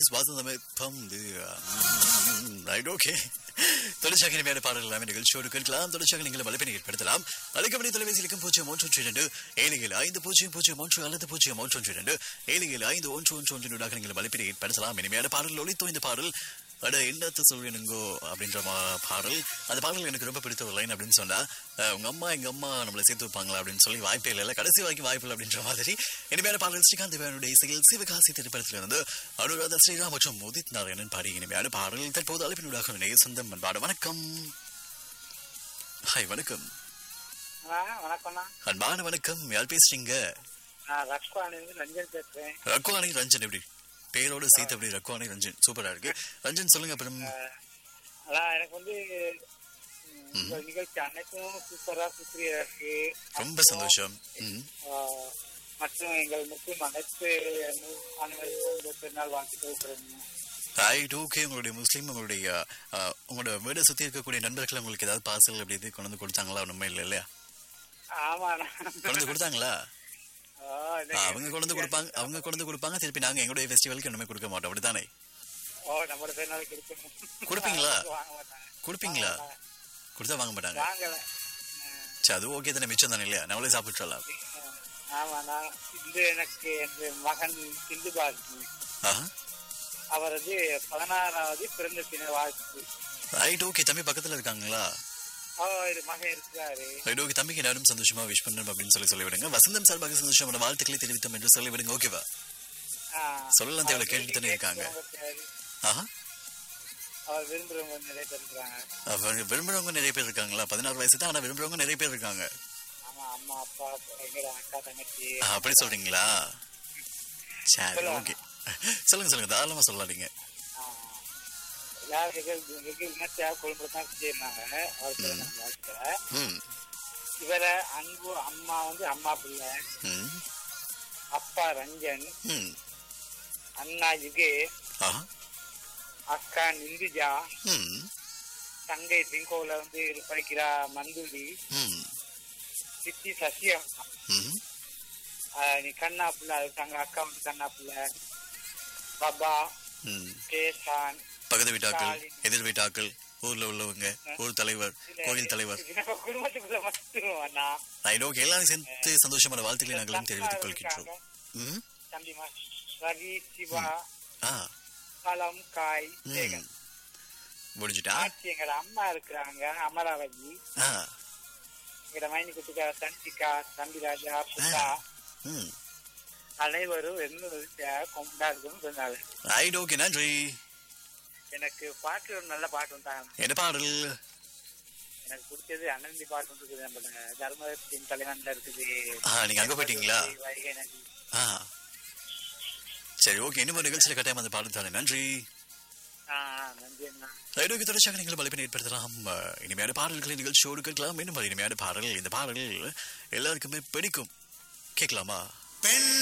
வாசந்தமே பந்து right okay தொழிற்சாலை இனிமையான பாடல்கள் எல்லாமே நிகழ்ச்சியோடு கேட்கலாம் தொழிற்சாலை நீங்கள் வலைப்பினை ஏற்படுத்தலாம் அழைக்கப்படி தொலைபேசியிலுக்கும் பூஜ்ஜியம் ஒன்று ஒன்று இரண்டு ஏழு ஏழு ஐந்து பூஜ்ஜியம் பூஜ்ஜியம் ஒன்று அல்லது பூஜ்ஜியம் ஒன்று ஒன்று இரண்டு ஏழு ஏழு ஐந்து ஒன்று ஒன்று ஒன்றினூடாக நீங்கள் வலைப்பினை ஏற்படுத்தலாம் இனிமையான பாடல் ஒளித்தோ இந்த பாடல் அட என்னத்த சொல்வேனுங்கோ அப்படின்ற மா- பாடல் அந்த பாடல் எனக்கு ரொம்ப பிடித்த ஒரு லைன் அப்படின்னு சொன்னா அஹ், உங்க அம்மா எங்க அம்மா நம்மளை சேர்த்து வைப்பாங்களா அப்படின்னு சொல்லி வாய்ப்பே இல்லை கடைசி வரைக்கும் வாய்ப்பு இல்லை அப்படின்ற மாதிரி இனிமையான பாடல் ஸ்ரீகாந்த் தேவனுடைய இசையில் சிவகாசி திரைப்படத்தில் இருந்து அனுராதா ஸ்ரீராம் மற்றும் உதித் நாராயணன் பாடி இனிமையான பாடல் தற்போது அழைப்பினூடாக நேய சொந்தம் அன்பாடு வணக்கம் ஹாய் வணக்கம் அண்ணா வணக்கம்ண்ணா அன்பான வணக்கம் யார் பேசுறீங்க நான் ரக்ஷானிலிருந்து ரஞ்சன் பேசுறேன் ரக்குவானி ரஞ்சன் எப்படி பேரோட சேர்த்து அப்படி ரக்குவானி ரஞ்சன் சூப்பரா இருக்கு ரஞ்சன் சொல்லுங்க அப்புறம் அதான் எனக்கு வந்து ம், உங்க நிகழ்ச்சி அனைத்தும் சூப்பரா சுத்திரியா இருக்கு ரொம்ப சந்தோஷம் ம் ஆ, மற்றும் எங்கள் முஸ்லிம் அனைத்து அனைவருக்கும் இந்த பெருநாள் வாழ்த்துக்கள் சொல்றேன் ரைட் ஓகே உங்களுடைய முஸ்லீம் உங்களுடைய அஹ், உங்களோட வீடை சுத்தி இருக்கக்கூடிய நண்பர்கள் உங்களுக்கு ஏதாவது பார்சல் அப்படி இது கொண்டு வந்து கொடுத்தாங்களா ஒண்ணுமே இல்லை இல்லையா ஆமாண்ணா கொண்டு வந்து கொடுத்தாங்களா ஆ, ஆ, இன்னைக்கு அவங்க கொண்டு வந்து கொடுப்பாங்க அவங்க கொண்டு வந்து கொடுப்பாங்க திருப்பி நாங்க எங்களுடைய ஃபெஸ்டிவலுக்கு ஒண்ணுமே கொடுக்க மாட்டோம் அப்படித்தானே ஓ நம்மளோட பெருநாளுக்கு இருக்கணும் கொடுப்பீங்களா? வாங்க மாட்டாங்க கொடுப்பீங்களா கொடுத்தா வாங்க மாட்டாங்க வாங்கல சரி அது ஓகே தானே மிச்சம் தானே இல்லையா நம்மளே சாப்பிட்டுலாம் ஆமாண்ணா இது எனக்கு என் மகன் சிந்து பாரதி ஆஹா அவரது பதினாறாவது பிறந்த தின வாழ்த்து ரைட் ஓகே தம்பி பக்கத்துல இருக்காங்களா அவர் மகன் இருக்கிறாரு ரைட் ஓகே தம்பிக்கு எல்லாரும் சந்தோஷமா விஷ் பண்ணணும் அப்படின்னு சொல்லி சொல்லிவிடுங்க வசந்தம் சார்பாக சந்தோஷமான வாழ்த்துக்களை தெரிவித்தோம் என்று சொல்லிவிடுங்க ஓகேவா ஆ, சொல்லலாம் தேவையில்ல, அவர் கேட்டுட்டு தானே இருக்காங்க. விரும்புறவங்க ஆஹா அவர் விரும்புறவங்க நிறைய பேர் இருக்கிறாங்க அவங்க விரும்புறவங்க நிறைய பேர் இருக்காங்களா பதினாறு வயசு தான் ஆனா விரும்புறவங்க நிறைய பேர் இருக்காங்க ஆமா அம்மா அப்பா எங்கட அக்கா தங்கச்சி ஆ, அப்படி சொல்றீங்களா சரி சொல்லுங்க. ஓகே சொல்லுங்க சொல்லுங்க தாராளமா சொல்லலாதீங்க ஆ, எல்லாரும் வெகு வெகு விமர்சையாக கொழும்பு தான் செஞ்சிருந்தாங்க அவர் பிறந்த வாழ்த்துல ம் இவரை அன்பு அம்மா வந்து அம்மா பிள்ளை ம் அப்பா ரஞ்சன் ம் அண்ணா யுகே ஆஹா அக்கா நிந்துஜா ம் தங்கை திங்கோல வந்து படிக்கிறா மந்துளி ம் சித்தி சசியம் ம் நீ கண்ணா பிள்ளை அது தங்க அக்கா வந்து கண்ணா பிள்ளை பாபா ம் கேசான் பக்கத்து வீட்டாக்கள் ஸ்டாலின். எதிர் வீட்டாக்கள் ஊர்ல உள்ளவங்க ஊர் தலைவர் கோயில் தலைவர் இது நம்ம குடும்பத்துக்குள்ள மட்டும் அண்ணா ரைட் ஓகே எல்லாரும் சேர்த்து சந்தோஷமான வாழ்த்துக்களை நாங்களும் தெரிவித்துக் கொள்கின்றோம் ம் தம்பி மா ரவி சிவா ஆ பழம் காய் ம் சேகன் முடிஞ்சுட்டா ஆட்சி எங்கட அம்மா இருக்கிறாங்க அமராவதி ஆ எங்கட மைனி குட்டிக்கா சந்திகா தம்பிராஜா புத்தா ம் அனைவரும் என்னோட கொண்டாடுறதும் சொன்னாங்க ரைட் ஓகே நன்றி எனக்கு பாட்டு ஒரு நல்ல பாட்டு வந்தாங்க என்ன பாடல் எனக்கு பிடிச்சது அனந்தி பாட்டு ஒன்று இருக்குது நம்ம தர்மத்தின் தலைவன்ல இருக்குது ஆ நீங்க அங்க போயிட்டீங்களா வைகை நதி ஆ சரி ஓகே இன்னும் ஒரு நிகழ்ச்சியில கட்டாயம் அந்த பாடல் தானே நன்றி ஆ ஆ, நன்றி அண்ணா ரைடோக்கு தொடர்ச்சியாக நீங்கள் வலைப்பினை ஏற்படுத்தலாம் அஹ், இனிமையான பாடல்களை நிகழ்ச்சியோடு கேட்கலாம் இன்னும் ஒரு இனிமையான பாடல் இந்த பாடல் எல்லாருக்குமே பிடிக்கும் கேட்கலாமா